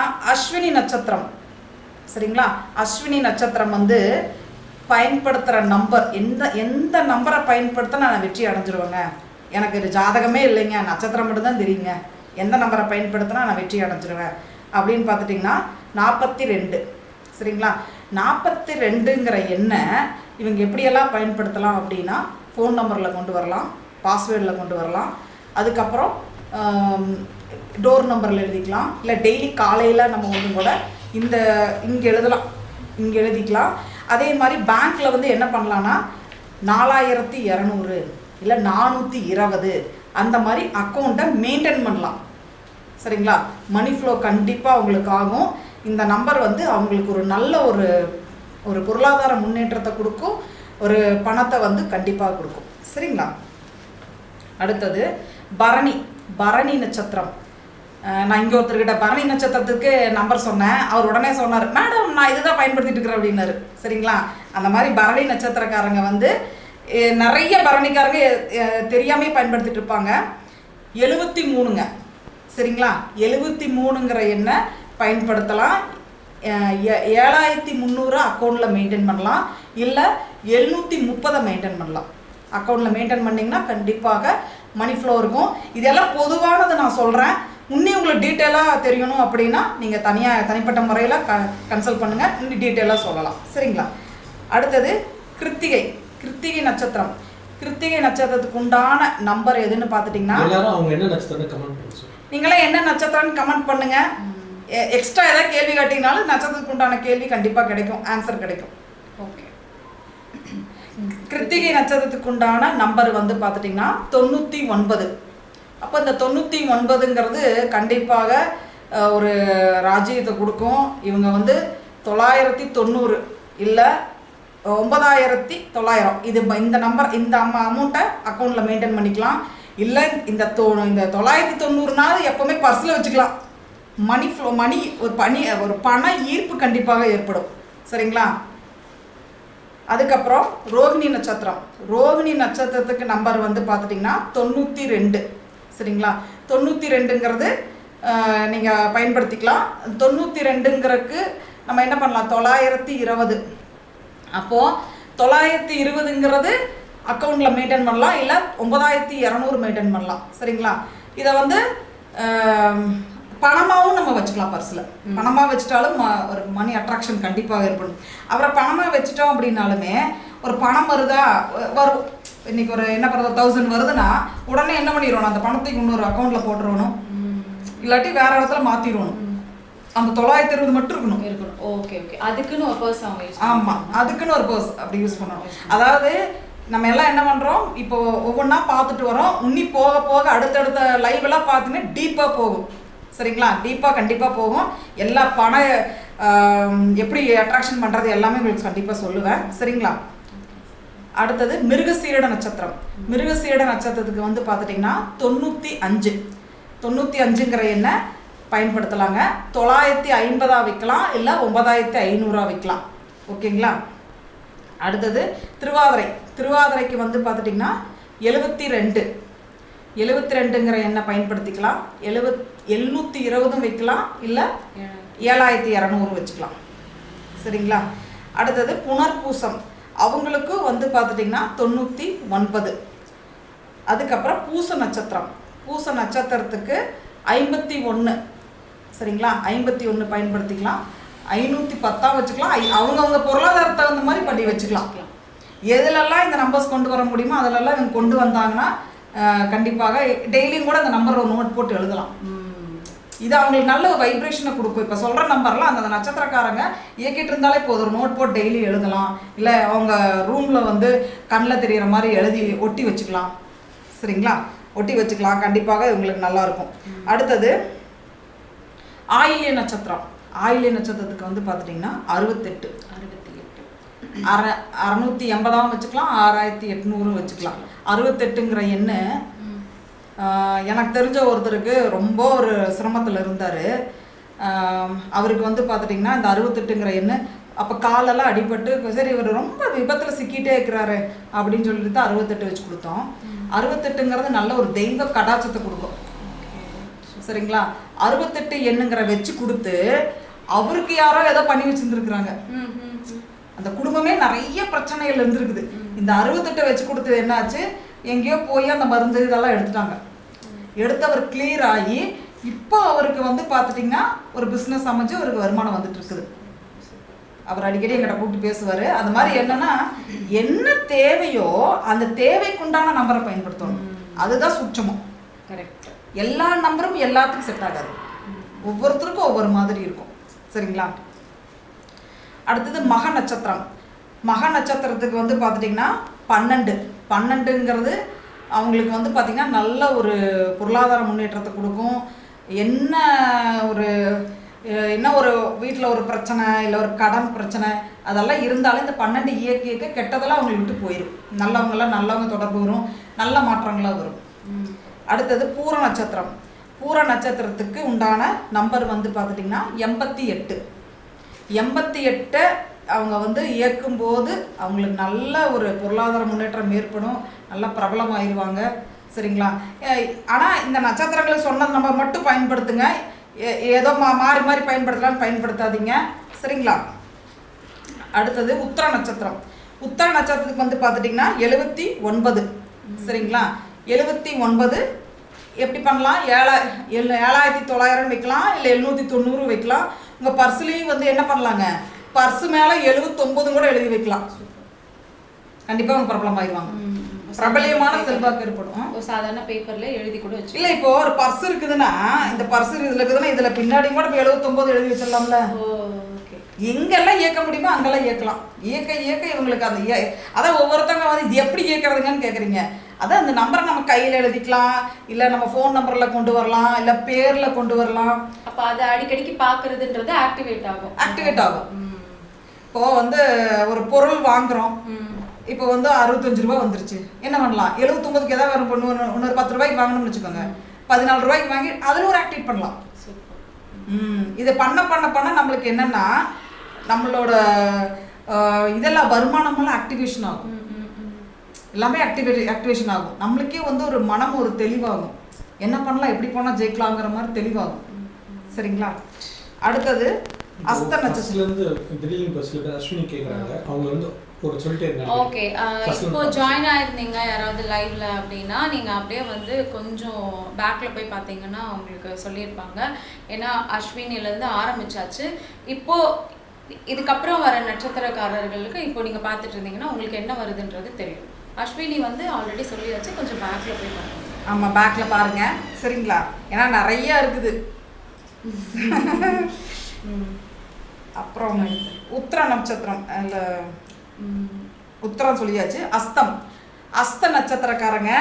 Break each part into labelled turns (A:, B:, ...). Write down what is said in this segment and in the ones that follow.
A: அஸ்வினி நட்சத்திரம் சரிங்களா அஸ்வினி நட்சத்திரம் வந்து பயன்படுத்துகிற நம்பர் எந்த எந்த நம்பரை பயன்படுத்தினா நான் வெற்றி அடைஞ்சிருவேங்க எனக்கு இது ஜாதகமே இல்லைங்க நட்சத்திரம் மட்டும்தான் தெரியுங்க எந்த நம்பரை பயன்படுத்தினா நான் வெற்றி அடைஞ்சிருவேன் அப்படின்னு பார்த்துட்டிங்கன்னா நாற்பத்தி ரெண்டு சரிங்களா நாற்பத்தி ரெண்டுங்கிற எண்ணை இவங்க எப்படியெல்லாம் பயன்படுத்தலாம் அப்படின்னா ஃபோன் நம்பரில் கொண்டு வரலாம் பாஸ்வேர்டில் கொண்டு வரலாம் அதுக்கப்புறம் டோர் நம்பரில் எழுதிக்கலாம் இல்லை டெய்லி காலையில் நம்ம வந்து கூட இந்த இங்கே எழுதலாம் இங்கே எழுதிக்கலாம் அதே மாதிரி பேங்க்கில் வந்து என்ன பண்ணலான்னா நாலாயிரத்தி இரநூறு இல்லை நானூற்றி இருபது அந்த மாதிரி அக்கௌண்ட்டை மெயின்டைன் பண்ணலாம் சரிங்களா மணி ஃப்ளோ கண்டிப்பாக உங்களுக்கு ஆகும் இந்த நம்பர் வந்து அவங்களுக்கு ஒரு நல்ல ஒரு ஒரு பொருளாதார முன்னேற்றத்தை கொடுக்கும் ஒரு பணத்தை வந்து கண்டிப்பாக கொடுக்கும் சரிங்களா அடுத்தது பரணி பரணி நட்சத்திரம் அஹ் நான் இங்கே ஒருத்தர்கிட்ட பரணி நட்சத்திரத்துக்கு நம்பர் சொன்னேன் அவர் உடனே சொன்னார் மேடம் நான் இதுதான் பயன்படுத்திட்டு இருக்கிறேன் அப்படின்னாரு சரிங்களா அந்த மாதிரி பரணி நட்சத்திரக்காரங்க வந்து அஹ் நிறைய பரணிக்காரங்க அஹ் தெரியாமே பயன்படுத்திட்டு இருப்பாங்க எழுபத்தி மூணுங்க சரிங்களா எழுபத்தி மூணுங்கிற எண்ணை பயன்படுத்தலாம் அஹ் ஏ- ஏழாயிரத்தி முந்நூறு அக்கௌண்ட்டில் மெயின்டைன் பண்ணலாம் இல்லை எழுநூற்றி முப்பதை மெயின்டைன் பண்ணலாம் அக்கௌண்ட்டில் மெயின்டைன் பண்ணிங்கன்னா கண்டிப்பாக மணி ஃப்ளோ இருக்கும் இதெல்லாம் பொதுவானது நான் சொல்கிறேன் இன்னும் உங்களுக்கு டீட்டெயிலாக தெரியணும் அப்படின்னா நீங்கள் தனியாக தனிப்பட்ட முறையில் க கன்சல்ட் பண்ணுங்கள் இன்னும் டீட்டெயிலாக சொல்லலாம் சரிங்களா அடுத்தது கிருத்திகை கிருத்திகை நட்சத்திரம் கிருத்திகை நட்சத்திரத்துக்கு உண்டான நம்பர் எதுன்னு பார்த்துட்டிங்கன்னா
B: எல்லாரும் அவங்க என்ன நட்சத்திரம் கமெண்ட் பண்ணி சொல்லுங்க
A: நீங்களாம் என்ன நட்சத்திரம்னு கமெண்ட் பண்ணுங்க எக்ஸ்ட்ரா ஏதாவது கேள்வி கேட்டீங்கனாலும் நட்சத்திரத்துக்கு உண்டான கேள்வி கண்டிப்பாக கிடைக்கும் ஆன்சர் கிடைக்கும்
C: ஓகே
A: கிருத்திகை நட்சத்திரத்துக்கு உண்டான நம்பர் வந்து பார்த்துட்டிங்கன்னா தொண்ணூற்றி ஒன்பது அப்போ இந்த தொண்ணூற்றி ஒன்பதுங்கிறது கண்டிப்பாக அஹ், ஒரு ராஜ்யத்தை கொடுக்கும் இவங்க வந்து தொள்ளாயிரத்தி தொண்ணூறு இல்லை ஒன்பதாயிரத்தி தொள்ளாயிரம் இது ப- இந்த நம்பர் இந்த அம அமௌண்ட்டை அக்கௌண்ட்டில் மெயின்டைன் பண்ணிக்கலாம் இல்லை இந்த தொ இந்த தொள்ளாயிரத்தி தொண்ணூறுனாலும் எப்போவுமே பர்ஸில் வச்சுக்கலாம் மணி ஃப்ளோ மணி ஒரு பணி ஒரு பண ஈர்ப்பு கண்டிப்பாக ஏற்படும் சரிங்களா அதுக்கப்புறம் ரோகிணி நட்சத்திரம் ரோகிணி நட்சத்திரத்துக்கு நம்பர் வந்து பார்த்துட்டிங்கன்னா தொண்ணூற்றி ரெண்டு சரிங்களா தொண்ணூற்றி ரெண்டுங்கிறது நீங்கள் பயன்படுத்திக்கலாம் தொண்ணூற்றி ரெண்டுங்கிறதுக்கு நம்ம என்ன பண்ணலாம் தொள்ளாயிரத்தி இருபது அப்போது தொள்ளாயிரத்தி இருபதுங்கிறது அக்கௌண்ட்டில் மெயின்டைன் பண்ணலாம் இல்லை ஒன்பதாயிரத்தி இரநூறு மெயின்டைன் பண்ணலாம் சரிங்களா இதை வந்து ஆம், பணமாவும் நம்ம வச்சுக்கலாம் பர்ஸில் பணமாக வச்சுட்டாலும் ம- ஒரு மணி அட்ராக்ஷன் கண்டிப்பாக ஏற்படும் அப்புறம் பணமாக வச்சுட்டோம் அப்படின்னாலுமே ஒரு பணம் வருதா வ- வரும் இன்னைக்கு ஒரு என்ன பண்ணுறது தௌசண்ட் வருதுன்னா உடனே என்ன பண்ணிடணும் அந்த பணத்தை இன்னொரு அக்கௌண்ட்டில் போட்டுருவணும் இல்லாட்டி வேற இடத்துல மாற்றிடணும் அந்த தொள்ளாயிரத்தி இருபது மட்டும் இருக்கணும்
C: இருக்கணும் ஓகே ஓகே அதுக்குன்னு ஒரு பர்ஸ் அவங்க யூஸ்
A: ஆமா அதுக்குன்னு ஒரு பர்ஸ் அப்படி யூஸ் பண்ணணும் அதாவது நம்ம எல்லாம் என்ன பண்றோம் இப்போ ஒவ்வொன்றா பார்த்துட்டு வரோம் உன்னி போக போக அடுத்தடுத்த லைவ் எல்லாம் பார்த்தீங்கன்னா டீப்பா போகும் சரிங்களா டீப்பா கண்டிப்பா போகும் எல்லா பண ஆம், எப்படி அட்ராக்ஷன் பண்றது எல்லாமே உங்களுக்கு கண்டிப்பா சொல்லுவேன் சரிங்களா அடுத்தது மிருகசீரட நட்சத்திரம் மிருகசீரட நட்சத்திரத்துக்கு வந்து பார்த்துட்டிங்கன்னா தொண்ணூற்றி அஞ்சு தொண்ணூற்றி அஞ்சுங்கிற எண்ணை பயன்படுத்தலாங்க தொள்ளாயிரத்தி ஐம்பதா விற்கலாம் இல்லை ஒன்பதாயிரத்தி ஐநூறுரூவா விற்கலாம் ஓகேங்களா அடுத்தது திருவாதிரை திருவாதிரைக்கு வந்து பார்த்துட்டிங்கன்னா எழுபத்தி ரெண்டு எழுபத்தி ரெண்டுங்கிற எண்ணை பயன்படுத்திக்கலாம் எழுபத் எழுநூற்றி இருபதும் வைக்கலாம் இல்லை ஏழாயிரத்தி இரநூறு வச்சுக்கலாம் சரிங்களா அடுத்தது புனர்பூசம் அவங்களுக்கு வந்து பார்த்துட்டிங்கன்னா தொண்ணூற்றி ஒன்பது அதுக்கப்புறம் பூச நட்சத்திரம் பூச நட்சத்திரத்துக்கு ஐம்பத்தி ஒன்று சரிங்களா ஐம்பத்தி ஒன்று பயன்படுத்திக்கலாம் ஐநூற்றி பத்தா வச்சுக்கலாம் ஐ- அவங்கவங்க பொருளாதாரத்துக்கு தகுந்த மாதிரி பண்ணி வச்சுக்கலாம் எதுலெல்லாம் இந்த நம்பர்ஸ் கொண்டு வர முடியுமோ அதிலெல்லாம் இவங்க கொண்டு வந்தாங்கன்னா அஹ், கண்டிப்பாக டெய்லியும் கூட அந்த நம்பர் ஒரு நோட் போட்டு எழுதலாம் இது அவங்களுக்கு நல்ல ஒரு வைப்ரேஷனை கொடுக்கும் இப்போ சொல்கிற நம்பர்லாம் அந்த நட்சத்திரக்காரங்க இயக்கிட்டு இருந்தாலே போதும் ஒரு நோட் போட்டு டெய்லி எழுதலாம் இல்லை அவங்க ரூமில் வந்து கண்ணில் தெரியிற மாதிரி எழுதி ஒட்டி வச்சுக்கலாம் சரிங்களா ஒட்டி வச்சுக்கலாம் கண்டிப்பாக இவங்களுக்கு நல்லா இருக்கும் அடுத்தது ஆயில்ய நட்சத்திரம் ஆயில்ய நட்சத்திரத்துக்கு வந்து பார்த்துட்டிங்கன்னா அறுபத்தெட்டு
C: அறுபத்தி எட்டு
A: அற அறநூற்றி எண்பதாவும் வச்சுக்கலாம் ஆறாயிரத்தி எட்நூறும் வச்சுக்கலாம் அறுபத்தெட்டுங்கிற எண்ணு ஆஹ் எனக்கு தெரிஞ்ச ஒருத்தருக்கு ரொம்ப ஒரு சிரமத்தில் இருந்தார் அவருக்கு வந்து பார்த்துட்டிங்கன்னா இந்த அறுபத்தெட்டுங்கிற எண்ணு அப்போ காலெல்லாம் அடிபட்டு சரி இவர் ரொம்ப விபத்தில் சிக்கிட்டே இருக்கிறாரு அப்படின்னு சொல்லிட்டு தான் அறுபத்தெட்டு வச்சு கொடுத்தோம் அறுபத்தெட்டுங்கிறது நல்ல ஒரு தெய்வ கடாச்சத்தை கொடுக்கும் சரிங்களா அறுபத்தெட்டு எண்ணுங்கிற வச்சு கொடுத்து அவருக்கு யாரோ ஏதோ பண்ணி வச்சிருந்துருக்குறாங்க
C: ம், ம், ம்.
A: அந்த குடும்பமே நிறைய பிரச்சனைகள் இருந்திருக்குது இந்த அறுபத்தெட்டை வச்சு கொடுத்தது என்னாச்சு எங்கேயோ போய் அந்த மருந்து இதெல்லாம் எடுத்துட்டாங்க எடுத்து அவர் கிளியர் ஆகி இப்போ அவருக்கு வந்து பார்த்துட்டிங்கன்னா ஒரு பிஸ்னஸ் அமைஞ்சு அவருக்கு வருமானம் வந்துட்டு இருக்குது அவர் அடிக்கடி எங்கிட்ட கூப்பிட்டு பேசுவார் அந்த மாதிரி என்னன்னா என்ன தேவையோ அந்த தேவைக்குண்டான நம்பரை பயன்படுத்தணும் அதுதான் சூட்சமம்
C: கரெக்ட்
A: எல்லா நம்பரும் எல்லாத்துக்கும் செட் ஆகாது ஒவ்வொருத்தருக்கும் ஒவ்வொரு மாதிரி இருக்கும் சரிங்களா அடுத்தது மக நட்சத்திரம் மக நட்சத்திரத்துக்கு வந்து பார்த்துட்டிங்கன்னா பன்னெண்டு பன்னெண்டுங்கிறது அவங்களுக்கு வந்து பார்த்திங்கன்னா நல்ல ஒரு பொருளாதார முன்னேற்றத்தை கொடுக்கும் என்ன ஒரு அஹ், என்ன ஒரு வீட்டில் ஒரு பிரச்சனை இல்லை ஒரு கடன் பிரச்சனை அதெல்லாம் இருந்தாலும் இந்த பன்னெண்டு இயக்க இயக்க கெட்டதெல்லாம் அவங்களை விட்டு போயிடும் நல்லவங்கெல்லாம் நல்லவங்க தொடர்பு வரும் நல்ல மாற்றங்களாக வரும் அடுத்தது பூர நட்சத்திரம் பூர நட்சத்திரத்துக்கு உண்டான நம்பர் வந்து பார்த்துட்டிங்கன்னா எண்பத்தி எட்டு எண்பத்தி எட்டை அவங்க வந்து இயக்கும்போது அவங்களுக்கு நல்ல ஒரு பொருளாதார முன்னேற்றம் ஏற்படும் நல்லா பிரபலமாயிருவாங்க சரிங்களா ஆனால் இந்த நட்சத்திரங்களை சொன்னது நம்ம மட்டும் பயன்படுத்துங்க ஏ- ஏதோ மா மாறி மாறி பயன்படுத்தலாம்னு பயன்படுத்தாதீங்க சரிங்களா அடுத்தது உத்தர நட்சத்திரம் உத்தர நட்சத்திரத்துக்கு வந்து பார்த்துட்டிங்கன்னா எழுபத்தி ஒன்பது சரிங்களா எழுபத்தி ஒன்பது எப்படி பண்ணலாம் ஏழா ஏழு ஏழாயிரத்தி தொள்ளாயிரம் வைக்கலாம் இல்லை எழுநூற்றி தொண்ணூறு வைக்கலாம் உங்கள் பர்ஸ்லேயும் வந்து என்ன பண்ணலாங்க பர்ஸ் மேலே எழுபத்தொம்போதும் கூட எழுதி வைக்கலாம் கண்டிப்பாக அவங்க பிரபலம் ஆயிடுவாங்க பிரபலியமான செல்வாக்கு ஏற்படும்
C: ஒரு சாதாரண பேப்பர்ல எழுதி கூட வச்சு
A: இல்லை இப்போ ஒரு பர்ஸ் இருக்குதுன்னா இந்த பர்ஸ் இதில் இருக்குதுன்னா இதில் பின்னாடி கூட இப்போ எழுபத்தொம்போது எழுதி வச்சிடலாம்ல
C: ஓ ஓகே
A: எங்கெல்லாம் இயக்க முடியுமோ அங்கெல்லாம் இயக்கலாம் இயக்க இயக்க இவங்களுக்கு அந்த இய- அதான் ஒவ்வொருத்தவங்க வந்து இது எப்படி இயக்கிறதுங்கன்னு கேட்குறீங்க அதான் அந்த நம்பரை நம்ம கையில் எழுதிக்கலாம் இல்லை நம்ம ஃபோன் நம்பரில் கொண்டு வரலாம் இல்லை பேரில் கொண்டு வரலாம்
C: அப்ப அதை அடிக்கடிக்கு பாக்குறதுன்றது ஆக்டிவேட் ஆகும்
A: ஆக்டிவேட் ஆகும்
C: ம்.
A: இப்போ வந்து ஒரு பொருள் வாங்குறோம்
C: ம்.
A: இப்போ வந்து அறுபத்தஞ்சு ரூபா வந்துருச்சு என்ன பண்ணலாம் எழுபத்தொம்பதுக்கு ஏதாவது வரும் இன்னொரு இன்னொரு பத்து ரூபாய்க்கு வாங்கணும்னு வச்சுக்கோங்க பதினாலு ரூபாய்க்கு வாங்கி அதில் ஒரு ஆக்டிவேட் பண்ணலாம்
C: சூப்பர்
A: ம் இதை பண்ண பண்ண பண்ண நம்மளுக்கு என்னன்னா நம்மளோட அஹ், இதெல்லாம் வருமானமெல்லாம் ஆக்டிவேஷன் ஆகும்
C: ம், ம், ம்.
A: எல்லாமே ஆக்டிவேட் ஆக்டிவேஷன் ஆகும் நம்மளுக்கே வந்து ஒரு மனம் ஒரு தெளிவாகும் என்ன பண்ணலாம் எப்படி போனால் ஜெயிக்கலாங்கிற மாதிரி தெளிவாகும் சரிங்களா அடுத்தது அஸ்த நட்சத்திரம்
B: ஃபர்ஸ்ட்ல இருந்து திடீர்னு இப்போ சில பேர் அஸ்வினி கேக்குறாங்க அவங்க வந்து ஒரு சொல்லிட்டே இருந்தாங்க
C: ஓகே
B: First
C: இப்போ
B: one.
C: ஜாயின் ஆயிருந்தீங்க யாராவது லைவ்ல அப்படின்னா நீங்க அப்படியே வந்து கொஞ்சம் பேக்ல போய் பார்த்தீங்கன்னா உங்களுக்கு சொல்லியிருப்பாங்க ஏன்னா அஸ்வினில இருந்து ஆரம்பிச்சாச்சு இப்போ இதுக்கப்புறம் வர நட்சத்திரக்காரர்களுக்கு இப்போ நீங்க பார்த்துட்டு இருந்தீங்கன்னா உங்களுக்கு என்ன வருதுன்றது தெரியும் அஸ்வினி வந்து ஆல்ரெடி சொல்லியாச்சு கொஞ்சம் பேக்ல போய் பாருங்க
A: ஆமாம் பேக்கில் பாருங்க சரிங்களா ஏன்னா நிறைய இருக்குது அப்புறம் உத்திர நட்சத்திரம் இல்லை உத்திரம் சொல்லியாச்சு அஸ்தம் அஸ்த நட்சத்திரக்காரங்க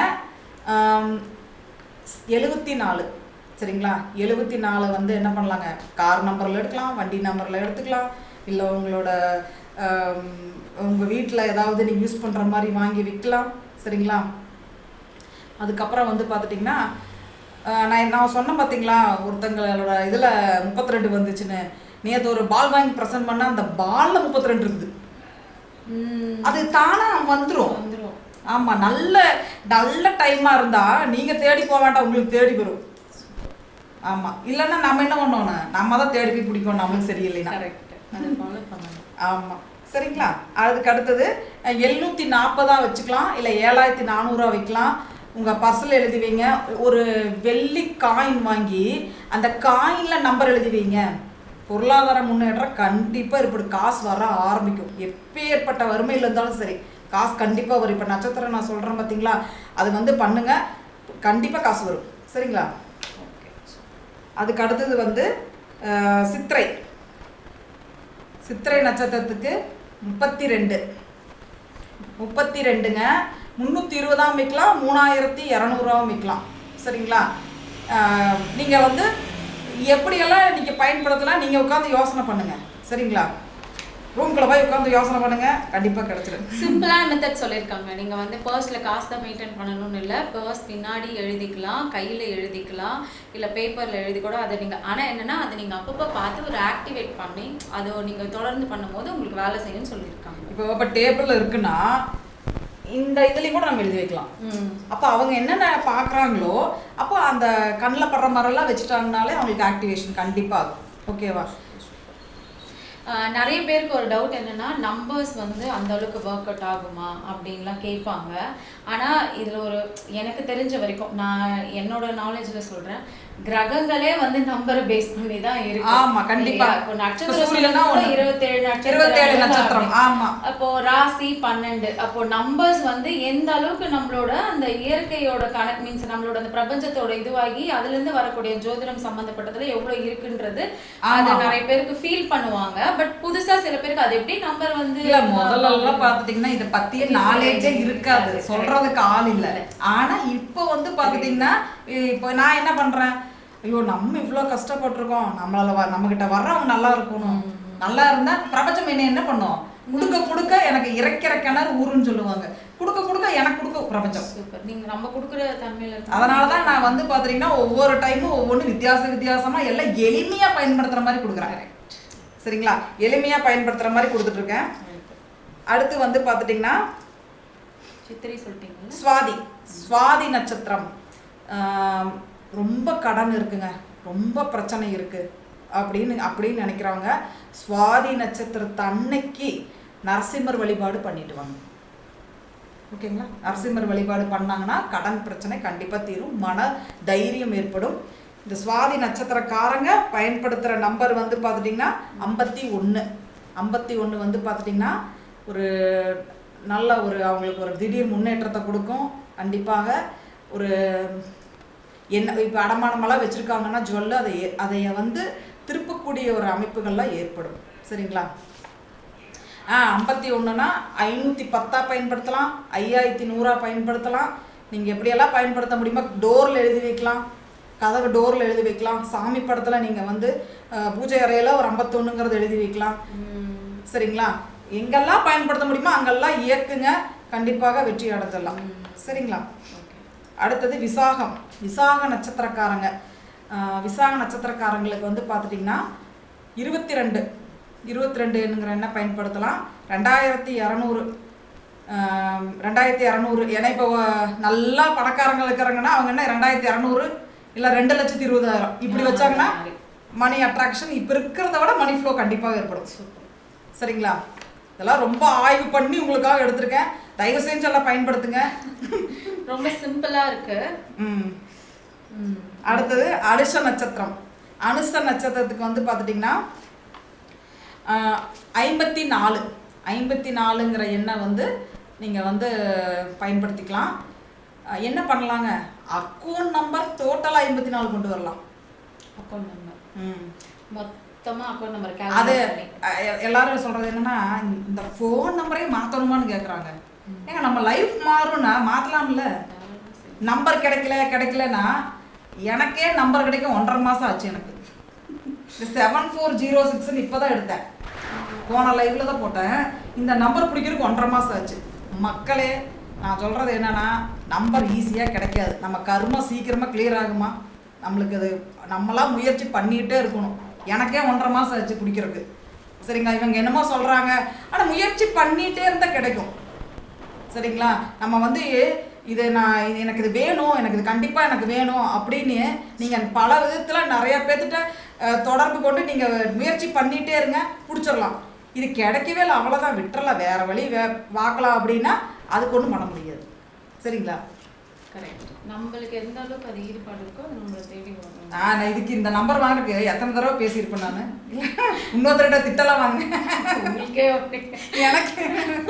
A: எழுபத்தி நாலு சரிங்களா எழுபத்தி நாலு வந்து என்ன பண்ணலாங்க கார் நம்பரில் எடுக்கலாம் வண்டி நம்பரில் எடுத்துக்கலாம் இல்லை உங்களோட உங்கள் வீட்டில் ஏதாவது நீங்கள் யூஸ் பண்ணுற மாதிரி வாங்கி விற்கலாம் சரிங்களா அதுக்கப்புறம் வந்து பார்த்துட்டிங்கன்னா ஆஹ் நான் நான் சொன்னேன் பார்த்தீங்களா ஒருத்தங்களோட இதில் முப்பத்தி ரெண்டு வந்துச்சுன்னு நேற்று ஒரு பால் வாங்கி ப்ரெசென்ட் பண்ணால் அந்த பாலில் முப்பத்தி ரெண்டு இருக்குது அது தானாக வந்துடும்
C: வந்துரும்
A: ஆமாம் நல்ல நல்ல டைமாக இருந்தால் நீங்கள் தேடி போக வேண்டாம் உங்களுக்கு தேடி வரும் ஆமாம் இல்லைன்னா நம்ம என்ன பண்ணோன்னு நம்ம தான் தேடி போய் பிடிக்கணும் நம்மளுக்கு சரியில்லைன்னா
C: கரெக்ட் அதை ஃபாலோ பண்ணணும்
A: ஆமாம் சரிங்களா அதுக்கு அடுத்தது எழுநூற்றி நாற்பதாக வச்சுக்கலாம் இல்லை ஏழாயிரத்தி நானூறுரூவா வைக்கலாம் உங்கள் பர்ஸில் எழுதி வைங்க ஒரு வெள்ளி காயின் வாங்கி அந்த காயினில் நம்பர் எழுதி வைங்க பொருளாதார முன்னேற்றம் கண்டிப்பாக ஏற்படும் காசு வர ஆரம்பிக்கும் எப்பேற்பட்ட வறுமையில் இருந்தாலும் சரி காசு கண்டிப்பாக வரும் இப்போ நட்சத்திரம் நான் சொல்கிறேன் பார்த்தீங்களா அது வந்து பண்ணுங்க கண்டிப்பாக காசு வரும் சரிங்களா
C: ஓகே
A: அதுக்கு அடுத்தது வந்து அஹ், சித்திரை சித்திரை நட்சத்திரத்துக்கு முப்பத்தி ரெண்டு முப்பத்தி ரெண்டுங்க முந்நூற்றி இருபதாம் வைக்கலாம் மூணாயிரத்தி இரநூறுவாவும் வைக்கலாம் சரிங்களா நீங்கள் வந்து எப்படியெல்லாம் நீங்கள் பயன்படுத்தலாம் நீங்கள் உட்காந்து யோசனை பண்ணுங்கள் சரிங்களா ரூம்குள்ளே போய் உட்காந்து யோசனை பண்ணுங்கள் கண்டிப்பாக கிடச்சிரும்
C: சிம்பிளான மெத்தட் சொல்லியிருக்காங்க நீங்க வந்து பர்ஸ்ல காசு தான் மெயின்டைன் பண்ணணும்னு இல்லை பர்ஸ் பின்னாடி எழுதிக்கலாம் கையில எழுதிக்கலாம் இல்ல பேப்பர்ல எழுதி கூட அதை நீங்க ஆனா என்னன்னா அதை நீங்க அப்பப்போ பார்த்து ஒரு ஆக்டிவேட் பண்ணி அதை நீங்க தொடர்ந்து பண்ணும்போது உங்களுக்கு வேலை செய்யும்னு சொல்லியிருக்காங்க
A: இப்போ இப்போ டேபிளில் இருக்குன்னா இந்த இதுலயும் கூட நம்ம எழுதி வைக்கலாம்
C: ம்
A: அப்போ அவங்க என்னென்ன பார்க்குறாங்களோ அப்போ அந்த கண்ணில் படுற மாதிரிலாம் வச்சுட்டாங்கனாலே அவங்களுக்கு ஆக்டிவேஷன் கண்டிப்பாக ஆகும் ஓகேவா
C: ஆஹ் நிறைய பேருக்கு ஒரு டவுட் என்னன்னா நம்பர்ஸ் வந்து அந்த அளவுக்கு ஒர்க் அவுட் ஆகுமா அப்படின்லாம் கேட்பாங்க ஆனா இதுல ஒரு எனக்கு தெரிஞ்ச வரைக்கும் நான் என்னோட நாலேஜ்ல சொல்றேன் கிரகங்களே வந்து நம்பரை பேஸ் பண்ணி தான் இருக்கு
A: ஆமா, கண்டிப்பா.
C: இல்லையா? இப்போ நட்சத்திரம்
A: இப்போ சூரியனா
C: சொல்லும்போது
A: ஒண்ணு.
C: இருபத்தேழு
A: இருபத்தேழு
C: நட்சத்திரம்
A: நட்சத்திரம் ஆமா
C: அப்போ ராசி பன்னெண்டு அப்போ நம்பர்ஸ் வந்து எந்த அளவுக்கு நம்மளோட அந்த இயற்கையோட கணக்கு மீன்ஸ் நம்மளோட அந்த பிரபஞ்சத்தோட இதுவாகி அதுல இருந்து வரக்கூடிய ஜோதிடம் சம்பந்தப்பட்டதுல எவ்வளவு இருக்குன்றது அதை
A: ஆமா.
C: நிறைய பேருக்கு ஃபீல் பண்ணுவாங்க பட் புதுசா சில பேருக்கு அது எப்படி நம்பர் வந்து
A: இல்ல முதல்ல எல்லாம் பாத்துட்டீங்கன்னா இத பத்திய நாலேஜே இருக்காது சொல்றதுக்கு ஆள் இல்ல ஆனா இப்போ வந்து பாத்துட்டீங்கன்னா இப்போ நான் என்ன பண்றேன் ஐயோ நம்ம இவ்ளோ கஷ்டப்பட்டிருக்கோம் நம்மளால வ- நம்ம கிட்ட வர்றவங்க நல்லா இருக்கணும் நல்லா இருந்தா பிரபஞ்சம் என்ன என்ன பண்ணும் குடுக்க குடுக்க எனக்கு இறைக்கிற கிணறு ஊருன்னு சொல்லுவாங்க குடுக்க குடுக்க எனக்கு கொடுக்க பிரபஞ்சம்
C: சூப்பர் நீங்க நம்ம கொடுக்குற தன்மையில இருக்கு.
A: அதனாலதான் நான் வந்து பாத்தீங்கன்னா ஒவ்வொரு டைமும் ஒவ்வொன்று வித்தியாச வித்தியாசமா எல்லாம் எளிமையா பயன்படுத்துற மாதிரி கொடுக்குறேன் சரிங்களா எளிமையா பயன்படுத்துற மாதிரி கொடுத்துட்டு இருக்கேன் அடுத்து வந்து பாத்துட்டீங்கன்னா
C: சித்திரை சொல்லிட்டீங்கல்ல
A: சுவாதி சுவாதி நட்சத்திரம் ஆம், ரொம்ப கடன் இருக்குங்க ரொம்ப பிரச்சனை இருக்கு அப்படின்னு அப்படின்னு நினைக்கிறவங்க சுவாதி நட்சத்திரத்து அன்னைக்கு நரசிம்மர் வழிபாடு பண்ணிட்டு வாங்க ஓகேங்களா நரசிம்மர் வழிபாடு பண்ணாங்கன்னா கடன் பிரச்சனை கண்டிப்பாக தீரும் மன தைரியம் ஏற்படும் இந்த சுவாதி நட்சத்திரக்காரங்க பயன்படுத்துகிற நம்பர் வந்து பார்த்துட்டிங்கன்னா ஐம்பத்தி ஒன்று ஐம்பத்தி ஒன்று வந்து பார்த்துட்டிங்கன்னா ஒரு நல்ல ஒரு அவங்களுக்கு ஒரு திடீர் முன்னேற்றத்தை கொடுக்கும் கண்டிப்பாக ஒரு என்ன இப்போ அடமானமெல்லாம் வச்சுருக்காங்கன்னா ஜுவல்லு அதை ஏ- அதை வந்து திருப்பக்கூடிய ஒரு அமைப்புகள்லாம் ஏற்படும் சரிங்களா ஆ ஐம்பத்தி ஒன்றுனா ஐநூற்றி பத்தா பயன்படுத்தலாம் ஐயாயிரத்தி நூறா பயன்படுத்தலாம் நீங்கள் எப்படியெல்லாம் பயன்படுத்த முடியுமோ டோரில் எழுதி வைக்கலாம் கதவு டோரில் எழுதி வைக்கலாம் சாமி படத்தில் நீங்கள் வந்து அஹ், பூஜை அறையில் ஒரு ஐம்பத்தொன்னுங்கிறது எழுதி வைக்கலாம்
C: ம்.
A: சரிங்களா எங்கெல்லாம் பயன்படுத்த முடியுமோ அங்கெல்லாம் இயக்குங்க கண்டிப்பாக வெற்றி அடைஞ்சிடலாம் சரிங்களா அடுத்தது விசாகம் விசாக நட்சத்திரக்காரங்க ஆஹ் விசாக நட்சத்திரக்காரங்களுக்கு வந்து பார்த்துட்டிங்கன்னா இருபத்தி ரெண்டு இருபத்தி ரெண்டுங்கிற என்ன பயன்படுத்தலாம் ரெண்டாயிரத்தி இரநூறு ரெண்டாயிரத்தி இரநூறு ஏன்னா இப்போ நல்லா பணக்காரங்க இருக்கிறாங்கன்னா அவங்க என்ன ரெண்டாயிரத்தி இரநூறு இல்லை ரெண்டு லட்சத்தி இருபதாயிரம் இப்படி வச்சாங்கன்னா மணி அட்ராக்ஷன் இப்போ இருக்கிறத விட மணி ஃப்ளோ கண்டிப்பாக ஏற்படும் சரிங்களா இதெல்லாம் ரொம்ப ஆய்வு பண்ணி உங்களுக்காக எடுத்திருக்கேன் தயவு செஞ்சு எல்லாம் பயன்படுத்துங்க
C: ரொம்ப சிம்பிளா இருக்கு
A: ம்
C: ம்.
A: அடுத்தது அனுஷ நட்சத்திரம் அனுஷ நட்சத்திரத்துக்கு வந்து பார்த்துட்டிங்கன்னா ஐம்பத்தி நாலு ஐம்பத்தி நாலுங்கிற எண்ணெய் வந்து நீங்கள் வந்து பயன்படுத்திக்கலாம் அஹ், என்ன பண்ணலாங்க அக்கௌண்ட் நம்பர் டோட்டலாக ஐம்பத்தி நாலு கொண்டு வரலாம்
C: அக்கௌண்ட் நம்பர்
A: ம்
C: மொத்தமா அக்கௌண்ட் நம்பர்
A: அது
C: கால்குலேட் பண்ணி
A: அஹ், எ- எல்லாரும் சொல்றது என்னன்னா இந்த ஃபோன் நம்பரே மாத்தணுமான்னு கேக்குறாங்க ஏங்க நம்ம லைஃப் மாறும்னா மாத்தலாம்ல நம்பர் கிடைக்கல கிடைக்கலன்னா எனக்கே நம்பர் கிடைக்க ஒன்றரை மாசம் ஆச்சு எனக்கு செவன் ஃபோர் ஜீரோ சிக்ஸ்னு இப்போ தான் எடுத்தேன் போன லைவ்ல தான் போட்டேன் இந்த நம்பர் பிடிக்கிறதுக்கு ஒன்றரை மாசம் ஆச்சு மக்களே நான் சொல்றது என்னன்னா நம்பர் ஈஸியாக கிடைக்காது நம்ம கர்மம் சீக்கிரமாக clear ஆகுமா நம்மளுக்கு அது நம்மளா முயற்சி பண்ணிகிட்டே இருக்கணும் எனக்கே ஒன்றரை மாசம் ஆச்சு பிடிக்கிறதுக்கு சரிங்களா இவங்க என்னமோ சொல்றாங்க ஆனா முயற்சி பண்ணிட்டே இருந்தா கிடைக்கும் சரிங்களா நம்ம வந்து இது நான் இது எனக்கு இது வேணும் எனக்கு இது கண்டிப்பாக எனக்கு வேணும் அப்படின்னு நீங்கள் பல விதத்தில் நிறைய பேர்த்திட்ட அஹ், தொடர்பு கொண்டு நீங்கள் முயற்சி பண்ணிகிட்டே இருங்க பிடிச்சிடலாம் இது கிடைக்கவே இல்லை அவ்வளோதான் விட்டுறலாம் வேற வழி வே பார்க்கலாம் அப்படின்னா அதுக்கு ஒன்றும் பண்ண முடியாது சரிங்களா
C: கரெக்ட் நம்மளுக்கு எந்த அளவுக்கு அது ஈடுபாடு இருக்கோ அது நம்மளை தேடி வரும்
A: நான் இதுக்கு இந்த நம்பர் வாங்கிருக்கு எத்தனை தடவை பேசியிருப்பேன் நான் இன்னொருத்தர்கிட்ட திட்டலாம் வாங்கினேன்
C: உங்களுக்கே அப்படி
A: எனக்கு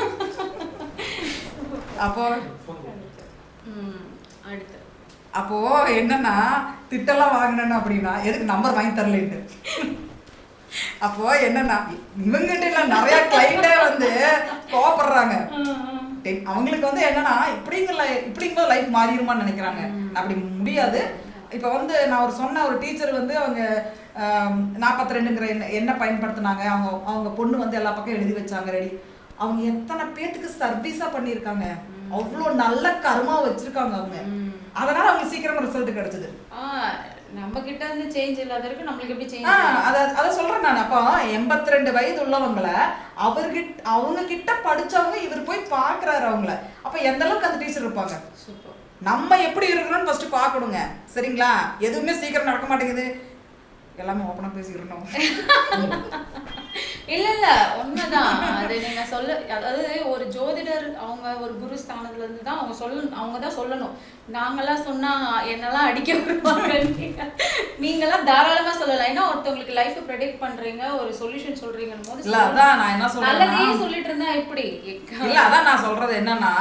A: அப்போ
C: ம், அடுத்து
A: அப்போ என்னன்னா திட்டெல்லாம் வாங்கினேன் அப்படின்னா எதுக்கு நம்பர் வாங்கி தரலன்ட்டு அப்போ என்னன்னா இவங்கிட்ட இல்ல நிறைய கிளைண்டே வந்து கோவப்படுறாங்க டென்- அவங்களுக்கு வந்து என்னன்னா இப்படிங்கிற இப்படிங்கிற லைஃப் மாறிடுமான்னு நினைக்கிறாங்க அப்படி முடியாது இப்போ வந்து நான் ஒரு சொன்ன ஒரு டீச்சர் வந்து அவங்க நாற்பத்தி ரெண்டுங்கிற என்ன என்ன பயன்படுத்தினாங்க அவங்க அவங்க பொண்ணு வந்து எல்லா பக்கம் எழுதி வச்சாங்க ரெடி அவங்க எத்தனை பேத்துக்கு சர்வீஸா பண்ணியிருக்காங்க அவ்வளோ நல்ல கருமா வச்சிருக்காங்க அவங்க அதனால அவங்க சீக்கிரமா ரிசல்ட் கிடைச்சது
C: ஆ நம்ம கிட்ட இருந்து சேஞ்ச் இல்லாத வரைக்கும் நம்மளுக்கு எப்படி
A: ஆ,
C: சேஞ்ச்
A: அத அத சொல்றேன் நான் அப்போ எண்பத்தி ரெண்டு வயது உள்ளவங்கள அவர்கிட்ட அவங்க கிட்ட படிச்சவங்க இவர் போய் பாக்குறாரு அவங்கள அப்ப அப்போ எந்த அளவுக்கு அந்த டீச்சர் இருப்பாங்க
C: சூப்பர்
A: நம்ம எப்படி இருக்கிறோம்னு ஃபர்ஸ்ட் பார்க்கணுங்க சரிங்களா எதுவுமே சீக்கிரம் நடக்க மாட்டேங்குது எல்லாமே ஓப்பனாக பேசிக்கிறணும்
C: இல்ல இல்ல உண்மைதான் அது நீங்க சொல்ல அதாவது ஒரு ஜோதிடர் அவங்க ஒரு குரு ஸ்தானத்துல இருந்து தான் அவங்க சொல்ல அவங்க தான் சொல்லணும் நாங்கெல்லாம் சொன்னா என்னெல்லாம் அடிக்க வருவாங்க நீங்க- நீங்கெல்லாம் தாராளமா சொல்லலாம் ஏன்னா ஒருத்தவங்களுக்கு லைஃப் ப்ரெடிக்ட் பண்றீங்க ஒரு சொல்யூஷன் சொல்றீங்கன்னு போது
A: இல்ல அதான் நான் என்ன
C: நல்லதே
A: சொல்றேன்னா
C: சொல்லிட்டு இருந்தா எப்படி
A: இல்ல அதான் நான் சொல்றது என்னன்னா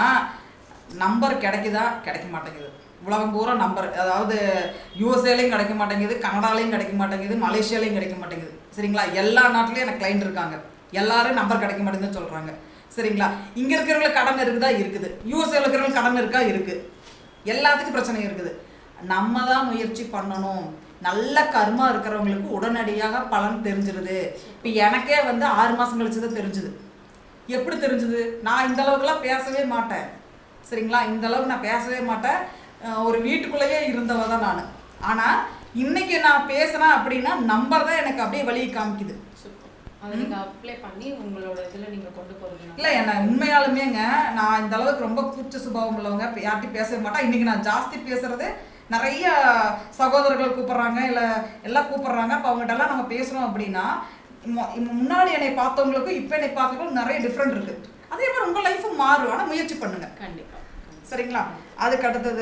A: நம்பர் கிடைக்குதா கிடைக்க மாட்டேங்குது உலகம் பூரா நம்பர் அதாவது யூஎஸ்ஏலையும் கிடைக்க மாட்டேங்குது கனடாலையும் கிடைக்க மாட்டேங்குது மலேசியாலையும் கிடைக்க மாட்டேங்குது சரிங்களா எல்லா நாட்டிலையும் எனக்கு கிளைண்ட் இருக்காங்க எல்லாரும் நம்பர் கிடைக்க மாட்டேங்குதுன்னு சொல்றாங்க சரிங்களா இங்க இருக்கிறவங்களுக்கு கடன் இருக்குதா இருக்குது யூஎஸ்ஏல இருக்கிறவங்களுக்கு கடன் இருக்கா இருக்கு எல்லாத்துக்கும் பிரச்சனை இருக்குது நம்ம தான் முயற்சி பண்ணணும் நல்ல கர்மா இருக்கிறவங்களுக்கு உடனடியாக பலன் தெரிஞ்சிருது இப்போ எனக்கே வந்து ஆறு மாசம் கழிச்சு தான் தெரிஞ்சுது எப்படி தெரிஞ்சுது நான் இந்த அளவுக்குலாம் பேசவே மாட்டேன் சரிங்களா இந்த அளவுக்கு நான் பேசவே மாட்டேன் அஹ் ஒரு வீட்டுக்குள்ளேயே இருந்தவ தான் நான் ஆனால் இன்னைக்கு நான் பேசுனேன் அப்படின்னா நம்பர் தான் எனக்கு அப்படியே வழியை காமிக்குது
C: Super. அதை நீங்க அப்ளை பண்ணி உங்களோட இதுல நீங்க கொண்டு போறீங்க
A: இல்லை என்ன உண்மையாலுமேங்க நான் இந்த அளவுக்கு ரொம்ப கூச்ச சுபாவம் உள்ளவங்க இப்ப யார்கிட்டயும் பேசவே மாட்டேன் இன்னைக்கு நான் ஜாஸ்தி பேசுறது நிறைய சகோதரர்கள் கூப்பிடுறாங்க இல்லை எல்லாம் கூப்பிடுறாங்க அப்போ அவங்ககிட்ட எல்லாம் நம்ம பேசுறோம் அப்படின்னா மு- முன்னாடி என்னை பார்த்தவங்களுக்கும் இப்போ என்னை பார்க்கறதுக்கும் நிறைய டிஃப்ரெண்ட் இருக்கு அதே மாதிரி உங்க லைஃபும் மாறும் ஆனால் முயற்சி பண்ணுங்க
C: கண்டிப்பா
A: சரிங்களா அதுக்கு அடுத்தது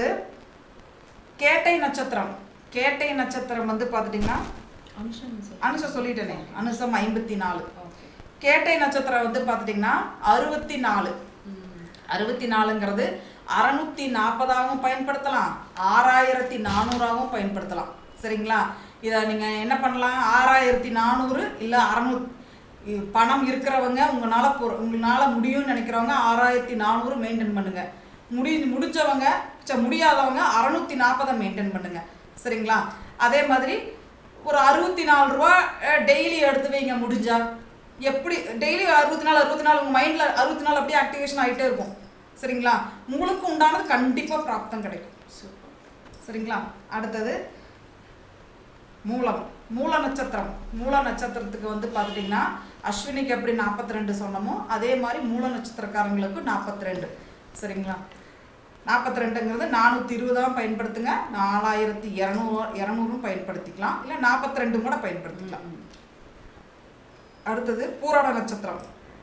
A: கேட்டை நட்சத்திரம் கேட்டை நட்சத்திரம் வந்து பார்த்துட்டிங்கன்னா
C: அம்சம் சார்
A: அனுஷம் சொல்லிட்டேனே அனுஷம் ஐம்பத்தி நாலு
C: ஓகே
A: கேட்டை நட்சத்திரம் வந்து பார்த்துட்டிங்கன்னா அறுபத்தி நாலு அறுபத்தி நாலுங்கிறது அறநூத்தி நாற்பதாகவும் பயன்படுத்தலாம் ஆறாயிரத்தி நானூறாகவும் பயன்படுத்தலாம் சரிங்களா இதை நீங்கள் என்ன பண்ணலாம் ஆறாயிரத்தி நானூறு இல்லை அறநூத் பணம் இருக்கிறவங்க உங்களால் பொ உங்களால் முடியும்னு நினைக்கிறவங்க ஆறாயிரத்தி நானூறு மெயின்டைன் பண்ணுங்க முடி முடிஞ்சவங்க ச முடியாதவங்க அறநூற்றி நாற்பதை மெயின்டைன் பண்ணுங்க சரிங்களா அதே மாதிரி ஒரு அறுபத்தி நாலு ரூபா டெய்லி எடுத்து வைங்க முடிஞ்சா எப்படி டெய்லி அறுபத்தி நாலு அறுபத்தி நாலு உங்கள் மைண்டில் அறுபத்தி நாலு அப்படியே ஆக்டிவேஷன் ஆகிட்டே இருக்கும் சரிங்களா உங்களுக்கு உண்டானது கண்டிப்பாக பிராப்தம் கிடைக்கும்
C: சூப்பர்
A: சரிங்களா அடுத்தது மூலம் மூல நட்சத்திரம் மூல நட்சத்திரத்துக்கு வந்து பார்த்துட்டிங்கன்னா அஸ்வினிக்கு எப்படி நாற்பத்தி ரெண்டு சொன்னமோ அதே மாதிரி மூல நட்சத்திரக்காரங்களுக்கு நாற்பத்தி ரெண்டு சரிங்களா நாற்பத்தி ரெண்டுங்கிறது நானூற்றி இருபதாம் பயன்படுத்துங்க நாலாயிரத்தி இரநூறு இரநூறும் பயன்படுத்திக்கலாம் இல்லை நாற்பத்தி ரெண்டும் கூட பயன்படுத்திக்கலாம் அடுத்தது பூராட நட்சத்திரம்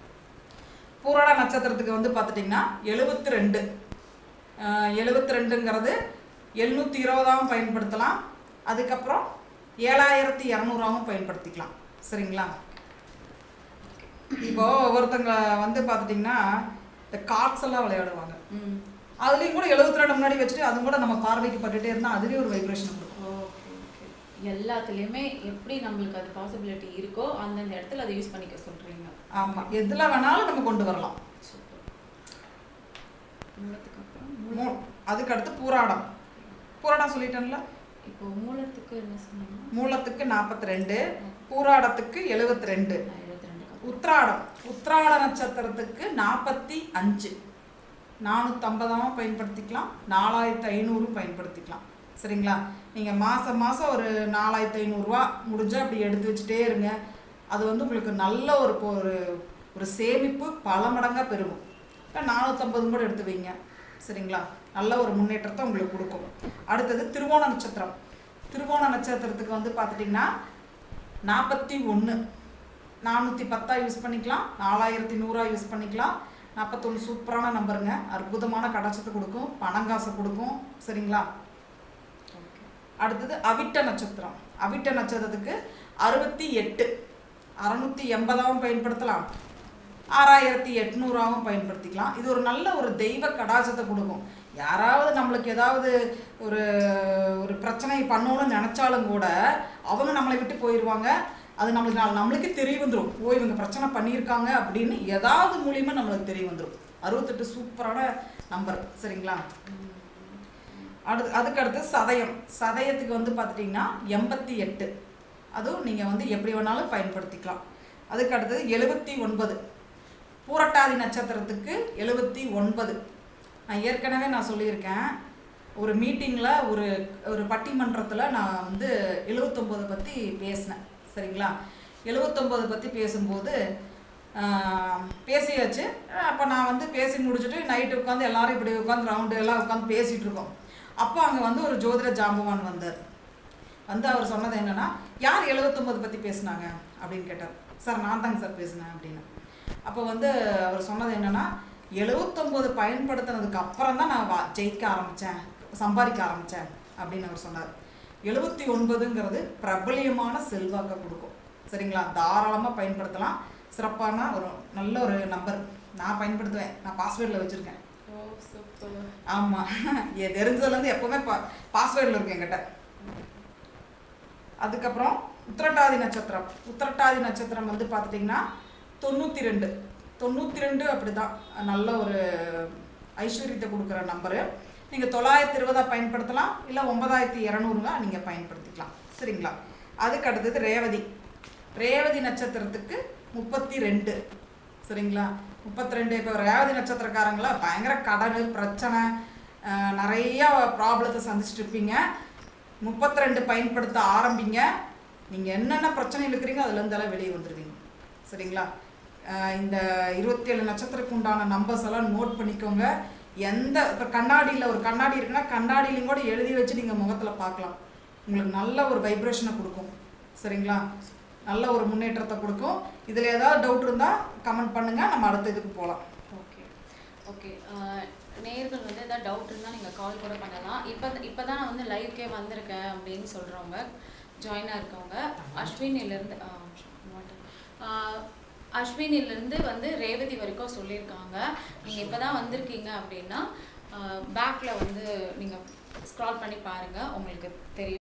A: பூராட நட்சத்திரத்துக்கு வந்து பார்த்துட்டிங்கன்னா எழுபத்தி ரெண்டு எழுபத்தி ரெண்டுங்கிறது எழுநூற்றி இருபதாகவும் பயன்படுத்தலாம் அதுக்கப்புறம் ஏழாயிரத்தி இரநூறாவும் பயன்படுத்திக்கலாம் சரிங்களா இப்போ ஒருத்தங்க வந்து பார்த்துட்டிங்கன்னா இந்த கார்ட்ஸ் எல்லாம் விளையாடுவாங்க
C: ம்
A: அதுலேயும் கூட எழுபத்தி ரெண்டு முன்னாடி வச்சுட்டு அதுவும் கூட நம்ம பார்வைக்கு பட்டுட்டே இருந்தால் அதுலேயும் ஒரு வைப்ரேஷன் கொடுக்கும்
C: ஓகே ஓகே எல்லாத்துலேயுமே எப்படி நம்மளுக்கு அது பாசிபிலிட்டி இருக்கோ அந்தந்த இடத்துல அதை யூஸ் பண்ணிக்க சொல்கிறீங்க
A: ஆமாம் எதில் வேணாலும் நம்ம கொண்டு வரலாம்
C: சூப்பர் மூலத்துக்கு அப்புறம் மூல
A: மூ அதுக்கு அடுத்து பூராடம் பூராடம் சொல்லிட்டேன்ல
C: இப்போ மூலத்துக்கு என்ன சொன்னீங்க
A: மூலத்துக்கு நாற்பத்தி ரெண்டு பூராடத்துக்கு எழுபத்தி ரெண்டு
C: இருபத்தி ரெண்டு
A: உத்ராடம் உத்ராட நட்சத்திரத்துக்கு நாற்பத்தி அஞ்சு நானூற்றம்பதாகவும் பயன்படுத்திக்கலாம் நாலாயிரத்து ஐநூறும் பயன்படுத்திக்கலாம் சரிங்களா நீங்கள் மாதம் மாதம் ஒரு நாலாயிரத்து ஐநூறுரூவா முடிஞ்சால் அப்படி எடுத்து வச்சுட்டே இருங்க அது வந்து உங்களுக்கு நல்ல ஒரு இப்போ ஒரு ஒரு சேமிப்பு பல மடங்காக பெருகும் இல்லை நானூற்றம்பது கூட எடுத்து வைங்க சரிங்களா நல்ல ஒரு முன்னேற்றத்தை உங்களுக்கு கொடுக்கும் அடுத்தது திருவோண நட்சத்திரம் திருவோண நட்சத்திரத்துக்கு வந்து பார்த்துட்டிங்கன்னா நாற்பத்தி ஒன்று நானூற்றி பத்தா யூஸ் பண்ணிக்கலாம் நாலாயிரத்தி நூறா யூஸ் பண்ணிக்கலாம் நாற்பத்தொன்று சூப்பரான நம்பருங்க அற்புதமான கடாச்சத்தை கொடுக்கும் பணங்காசை கொடுக்கும் சரிங்களா அடுத்தது அவிட்ட நட்சத்திரம் அவிட்ட நட்சத்திரத்துக்கு அறுபத்தி எட்டு அறநூற்றி எண்பதாகவும் பயன்படுத்தலாம் ஆறாயிரத்தி எட்நூறாவும் பயன்படுத்திக்கலாம் இது ஒரு நல்ல ஒரு தெய்வ கடாச்சத்தை கொடுக்கும் யாராவது நம்மளுக்கு ஏதாவது ஒரு ஒரு பிரச்சனை பண்ணணும்னு நினச்சாலும் கூட அவங்க நம்மளை விட்டு போயிடுவாங்க அது நம்மளுக்கு நாள் நம்மளுக்கே தெரிய வந்துடும் ஓ இவங்க பிரச்சனை பண்ணியிருக்காங்க அப்படின்னு ஏதாவது மூலியமாக நம்மளுக்கு தெரிய வந்துடும் அறுபத்தெட்டு சூப்பரான நம்பர் சரிங்களா அடுத்து அதுக்கு அடுத்து சதயம் சதயத்துக்கு வந்து பார்த்துட்டிங்கன்னா எண்பத்தி எட்டு அதுவும் நீங்கள் வந்து எப்படி வேணாலும் பயன்படுத்திக்கலாம் அதுக்கு அடுத்தது எழுபத்தி ஒன்பது பூரட்டாதி நட்சத்திரத்துக்கு எழுபத்தி ஒன்பது நான் ஏற்கனவே நான் சொல்லியிருக்கேன் ஒரு மீட்டிங்கில் ஒரு ஒரு பட்டிமன்றத்தில் நான் வந்து எழுவத்தொம்போதை பற்றி பேசினேன் சரிங்களா எழுவத்தொம்போதை பற்றி பேசும்போது ஆஹ், பேசியாச்சு அப்போ நான் வந்து பேசி முடிச்சுட்டு நைட்டு உட்காந்து எல்லாரும் இப்படி உட்காந்து ரவுண்டு எல்லாம் உட்காந்து பேசிகிட்டு இருக்கோம் அப்போ அங்கே வந்து ஒரு ஜோதிட ஜாம்பவான் வந்தார் வந்து அவர் சொன்னது என்னன்னா யார் எழுபத்தொம்பது பற்றி பேசுனாங்க அப்படின்னு கேட்டார் சார் நான் தாங்க சார் பேசினேன் அப்படின்னு அப்போ வந்து அவர் சொன்னது என்னன்னா எழுபத்தொம்போது பயன்படுத்தினதுக்கு அப்புறம் தான் நான் வா- ஜெயிக்க ஆரம்பித்தேன் சம்பாதிக்க ஆரம்பித்தேன் அப்படின்னு அவர் சொன்னார் எழுபத்தி ஒன்பதுங்கிறது பிரபலியமான செல்வாக்கை கொடுக்கும் சரிங்களா தாராளமாக பயன்படுத்தலாம் சிறப்பான ஒரு நல்ல ஒரு நம்பர் நான் பயன்படுத்துவேன் நான் பாஸ்வேர்டில் வச்சுருக்கேன்
C: ஓ சூப்பர்
A: ஆமாம் என் தெரிஞ்சதுலேருந்து எப்போவுமே பா பாஸ்வேர்டில் இருக்கு என்கிட்ட அதுக்கப்புறம் உத்திரட்டாதி நட்சத்திரம் உத்திரட்டாதி நட்சத்திரம் வந்து பார்த்துட்டிங்கன்னா தொண்ணூற்றி ரெண்டு தொண்ணூற்றி ரெண்டு அப்படி தான் நல்ல ஒரு ஐஸ்வர்யத்தை கொடுக்குற நம்பரு நீங்கள் தொள்ளாயிரத்தி இருபதா பயன்படுத்தலாம் இல்லை ஒன்பதாயிரத்தி இரநூறுங்க நீங்கள் பயன்படுத்திக்கலாம் சரிங்களா அதுக்கு அடுத்தது ரேவதி ரேவதி நட்சத்திரத்துக்கு முப்பத்தி ரெண்டு சரிங்களா முப்பத்தி ரெண்டு இப்போ ரேவதி நட்சத்திரக்காரங்களா பயங்கர கடன் பிரச்சனை அஹ், நிறைய ப்ராப்ளத்தை சந்திச்சுட்டு இருப்பீங்க முப்பத்தி ரெண்டு பயன்படுத்த ஆரம்பிங்க நீங்கள் என்னென்ன பிரச்சனையில் இருக்கிறீங்க அதுலேருந்தெல்லாம் வெளியே வந்துடுவீங்க சரிங்களா அஹ், இந்த இருபத்தி ஏழு நட்சத்திரத்துக்கு உண்டான நம்பர்ஸ் எல்லாம் நோட் பண்ணிக்கோங்க எந்த இப்போ கண்ணாடியில் ஒரு கண்ணாடி இருக்குன்னா கண்ணாடியிலையும் கூட எழுதி வச்சு நீங்கள் முகத்தில் பார்க்கலாம் உங்களுக்கு நல்ல ஒரு வைப்ரேஷனை கொடுக்கும் சரிங்களா நல்ல ஒரு முன்னேற்றத்தை கொடுக்கும் இதில் ஏதாவது டவுட் இருந்தால் கமெண்ட் பண்ணுங்கள் நம்ம அடுத்த இதுக்கு போகலாம்
C: ஓகே ஓகே நேர்கள் வந்து ஏதாவது டவுட் இருந்தால் நீங்கள் கால் கூட பண்ணலாம் இப்போ இப்போ தான் நான் வந்து லைவ்க்கே வந்திருக்கேன் அப்படின்னு சொல்கிறவங்க ஜாயினாக இருக்கவங்க அஸ்வினிலேருந்து அஸ்வினிலேருந்து வந்து ரேவதி வரைக்கும் சொல்லியிருக்காங்க நீங்கள் இப்போ தான் வந்திருக்கீங்க அப்படின்னா பேக்கில் வந்து நீங்கள் ஸ்க்ரால் பண்ணி பாருங்கள் உங்களுக்கு தெரியும்